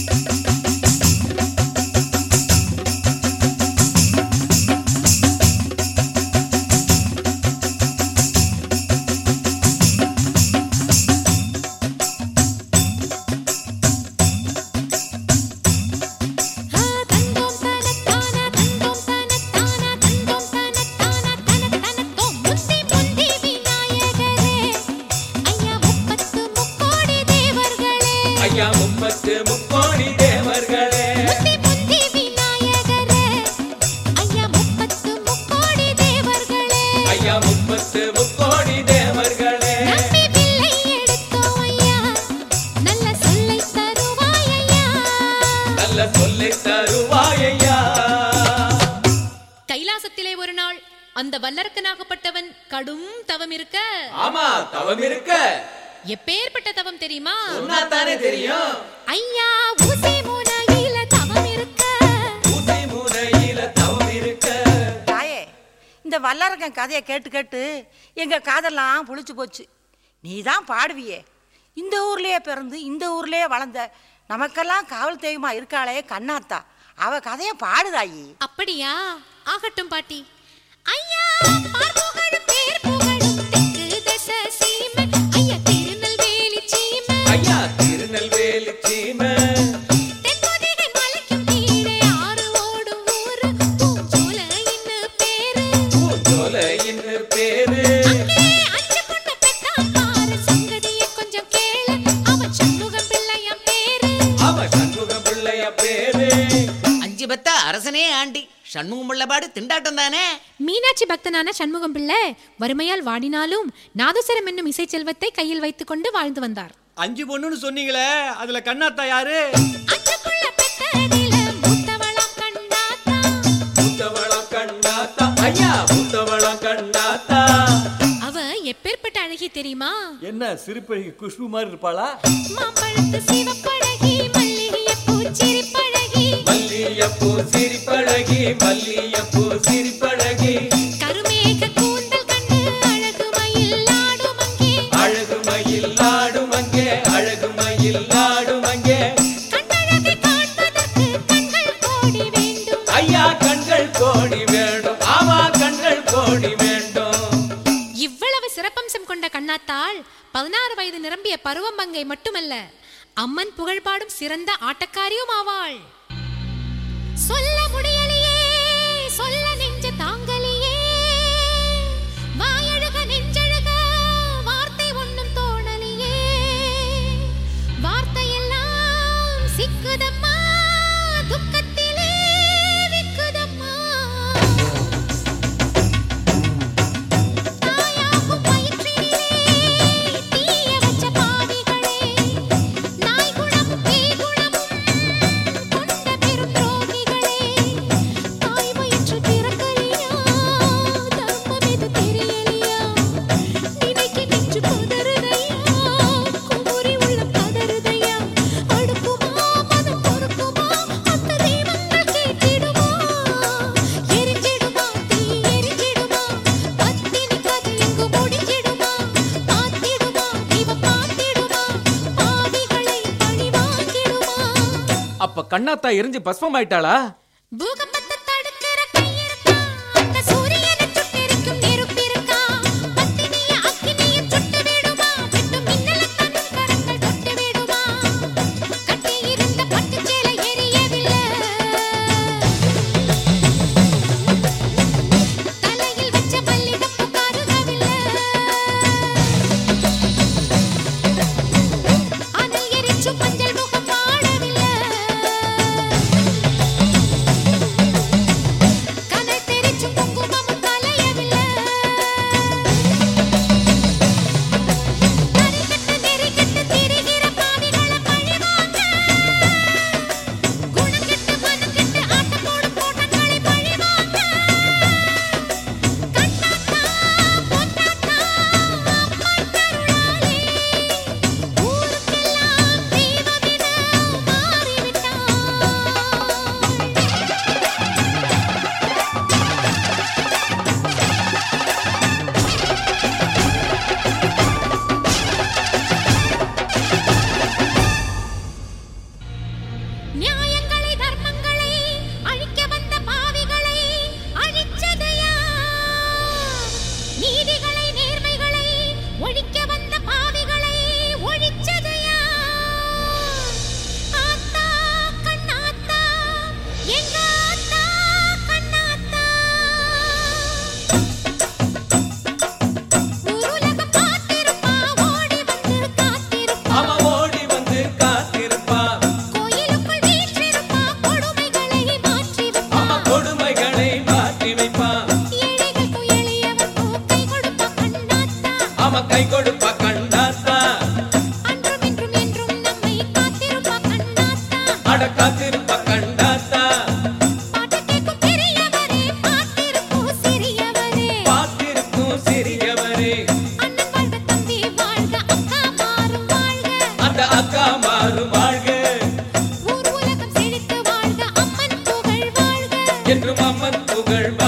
ஆ தந்தோம் தனத்தான தந்தோம் தனத்தான தந்தோம் தனத்தான தன தனத்தோம் முந்தி முந்தி விநாயகரே ஐயா முப்பத்து முக்கோடி தேவர்களே ஐயா முப்பத்து முக்கோடி தேவர்களே முந்தி முந்தி விநாயகரே ஐயா முப்பத்து முக்கோடி தேவர்களே ஐயா முப்பத்து முக்கோடி தேவர்களே நம்பி வில்லை எடுத்தோம் ஐயா நல்ல சொல்லை தருவாய் ஐயா நல்ல சொல்லை தருவாயையா கைலாசத்திலே ஒரு நாள் அந்த வல்லரக்கனாகப்பட்டவன் கடும் தவம் இருக்க ஆமா தவம் இருக்க எப்பேற்பட்ட தவம் தெரியுமா சொன்னாத்தானே தெரியும் ஐயா ஊசி முனையில தவம் இருக்க ஊசி முனையில தவம் இருக்க தாயே இந்த வல்லரக்கன் கதையை கேட்டு கேட்டு எங்க காதெல்லாம் புளிச்சு போச்சு நீ தான் பாடுவியே இந்த ஊர்லயே பிறந்து இந்த ஊர்லயே வளர்ந்த நமக்கெல்லாம் காவல் தெய்வமா இருக்காளே கண்ணாத்தா அவ கதையை பாடுதாயி அப்படியா ஆகட்டும் பாட்டி ஐயா பார் புகழும் பேர் புகழும் தெற்கு தச சீமை ஐயா திருநெல்வேலி சீமை ஐயா திருநெல்வேலி சீமை தென்பொதிகை மலைக்கும் கீழே ஆறு ஓடும் ஊரு பூஞ்சோலைன்னு பேரு பூஞ்சோலையின் பேரு அங்கே அஞ்சு பொண்ணு பெத்தான் பாரு சங்கதியை கொஞ்சம் கேளு அவன் சண்முகம் பிள்ளையாம் பேரு அவ சண்முக பிள்ளைய பேரு அஞ்சு பத்த அரசனே ஆண்டி சண்முகம் பிள்ளைபாடு திண்டாட்டம் தானே மீனாட்சி பக்தனான சண்முகம் பிள்ளை வறுமையால் வாடினாலும் நாதஸ்வரம் என்னும் இசை செல்வத்தை கையில் வைத்துக்கொண்டு வாழ்ந்து வந்தார் அஞ்சு பொண்ணுன்னு சொன்னீங்களே அதுல கண்ணாத்தா யாரு அஞ்சு புள்ள பெத்ததில மூத்தவளாம் கண்டாத்தா புத்தவளம் கண்ணாத்தா ஐயா புத்தவளம் கண்ணாத்தா அவ எப்பேற்பட்ட அழகி தெரியுமா என்ன சிறுப்பழகி குஷ்பு மாதிரி இருப்பாளா மாம்பழத்து சிவப்பழகி மல்லிகைய பூச்சிரிப்பழகி மல்லியப்பூ சிரிப்பழகி மல்லியப்பூ சிரிப்பழகி கருமேக கூந்தல் கண்டு அழகு மயில் ஆடும் அங்கே அழகு மயில் ஆடும் அங்கே அழகு மயில் ஆடும் அங்கே கண்ணழகை காண்பதற்கு கண்கள் கோடி வேண்டும் ஐயா கண்கள் கோடி வேண்டும் ஆமா கண்கள் கோடி வேண்டும் இவ்வளவு சிறப்பம்சம் கொண்ட கண்ணாத்தாள் பதினாறு வயது நிரம்பிய பருவம்பங்கை மட்டுமல்ல அம்மன் புகழ்பாடும் சிறந்த ஆட்டக்காரியும் ஆவாள் சொல்ல முடியலையே சொல்ல நெஞ்ச தாங்கலையே வாயழுக நெஞ்சழுக வார்த்தை ஒண்ணும் தோணலையே வார்த்தையெல்லாம் சிக்குதம்மா துக்கத்திலே விக்குதம்மா தாயாகும் வயிற்றினிலே தீய வச்ச பாவிகளே நாய் குணம் பேய் குணமும் கொண்ட பெரும் துரோகிகளே தாய் வயிற்று பிறக்கலையா தர்மம் இது தெரியலையா நினைக்க நெஞ்சு பதறுதையா குமுறி உள்ளம் கதறுதையா அடுக்குமா மனம் பொறுக்குமா அந்த தெய்வங்கள் கேட்டிடுமா எரிஞ்சிடுமா தீ எரிஞ்சிடுமா பத்தினி கதை எங்கு முடிஞ்சிடுமா பார்த்திடுமா இவ பார்த்திடுமா பாவிகளை பழி வாங்கிடுமா அப்ப கண்ணாத்தா எரிஞ்சு பஸ்மம் ஆயிட்டாளா பூகம்பத்தை தடுக்கிற கை இருக்கா அந்த சூரியனை சுட்டெரிக்கும் நெருப்பு இருக்கா பத்தினிய அக்கினிய சுட்டு விடுமா வெட்டும் மின்னல தன் கரங்கள் தொட்டு விடுமா கட்டி இருந்த பட்டுச் சேலை எரியவில்லை தலையில் வச்ச மல்லிகைப்பூ கருகவில்லை அனல் எரிச்சும் மஞ்சள் முகம் வாடவில்லை அட காத்திருப்ப கண்ணாத்தா பாட்டு கேட்கும் பெரியவரே பார்த்திருக்கும் சிறியவரே பார்த்திருக்கும் சிறியவரே அண்ணன் வாழ்க தம்பி வாழ்க அக்கா மாறும் வாழ்க அந்த அக்கா மாறு வாழ்க ஊர் உலகம் செழித்து வாழ்க அம்மன் புகழ் வாழ்க என்றும் அம்மன் புகழ்